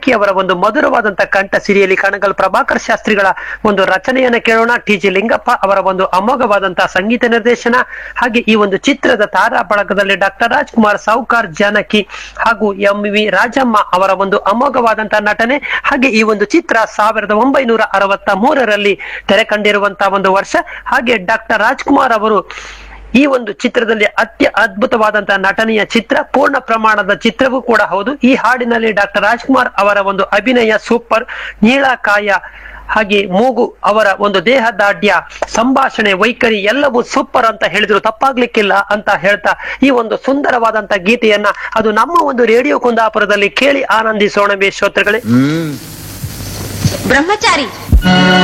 ಜಾನಕಿ ಅವರ ಒಂದು ಮಧುರವಾದಂತ ಕಂಠ ಸಿರಿಯಲ್ಲಿ ಕಣಗಲ್ ಪ್ರಭಾಕರ್ ಶಾಸ್ತ್ರಿಗಳ ಒಂದು ರಚನೆಯನ್ನ ಕೇಳೋಣ ಟಿ ಜಿ ಲಿಂಗಪ್ಪ ಅವರ ಒಂದು ಅಮೋಘವಾದಂತಹ ಸಂಗೀತ ನಿರ್ದೇಶನ ಹಾಗೆ ಈ ಒಂದು ಚಿತ್ರದ ತಾರಾ ಬಳಗದಲ್ಲಿ ಡಾಕ್ಟರ್ ರಾಜ್ಕುಮಾರ್ ಸಾವುಕಾರ್ ಜಾನಕಿ ಹಾಗೂ ಎಂ ವಿ ರಾಜಮ್ಮ ಅವರ ಒಂದು ಅಮೋಘವಾದಂತಹ ನಟನೆ ಹಾಗೆ ಈ ಒಂದು ಚಿತ್ರ ಸಾವಿರದ ಒಂಬೈನೂರ ಅರವತ್ತ ಮೂರರಲ್ಲಿ ತೆರೆ ಕಂಡಿರುವಂತಹ ಒಂದು ವರ್ಷ ಹಾಗೆ ಡಾಕ್ಟರ್ ರಾಜ್ಕುಮಾರ್ ಅವರು ಈ ಒಂದು ಚಿತ್ರದಲ್ಲಿ ಅತ್ಯ ಅದ್ಭುತವಾದಂತಹ ನಟನೆಯ ಚಿತ್ರ ಪೂರ್ಣ ಪ್ರಮಾಣದ ಚಿತ್ರವೂ ಕೂಡ ಹೌದು ಈ ಹಾಡಿನಲ್ಲಿ ಡಾಕ್ಟರ್ ರಾಜ್ಕುಮಾರ್ ಅವರ ಒಂದು ಅಭಿನಯ ಸೂಪರ್ ನೀಳಕಾಯ ಹಾಗೆ ಮೂಗು ಅವರ ಒಂದು ದೇಹ ದಾಢ್ಯ ಸಂಭಾಷಣೆ ವೈಖರಿ ಎಲ್ಲವೂ ಸೂಪರ್ ಅಂತ ಹೇಳಿದ್ರು ತಪ್ಪಾಗ್ಲಿಕ್ಕಿಲ್ಲ ಅಂತ ಹೇಳ್ತಾ ಈ ಒಂದು ಸುಂದರವಾದಂತ ಗೀತೆಯನ್ನ ಅದು ನಮ್ಮ ಒಂದು ರೇಡಿಯೋ ಕುಂದಾಪುರದಲ್ಲಿ ಕೇಳಿ ಆನಂದಿಸೋಣ ಬೇ ಶ್ರೋತೃಗಳೇ ಹ್ಮ್ ಬ್ರಹ್ಮಚಾರಿ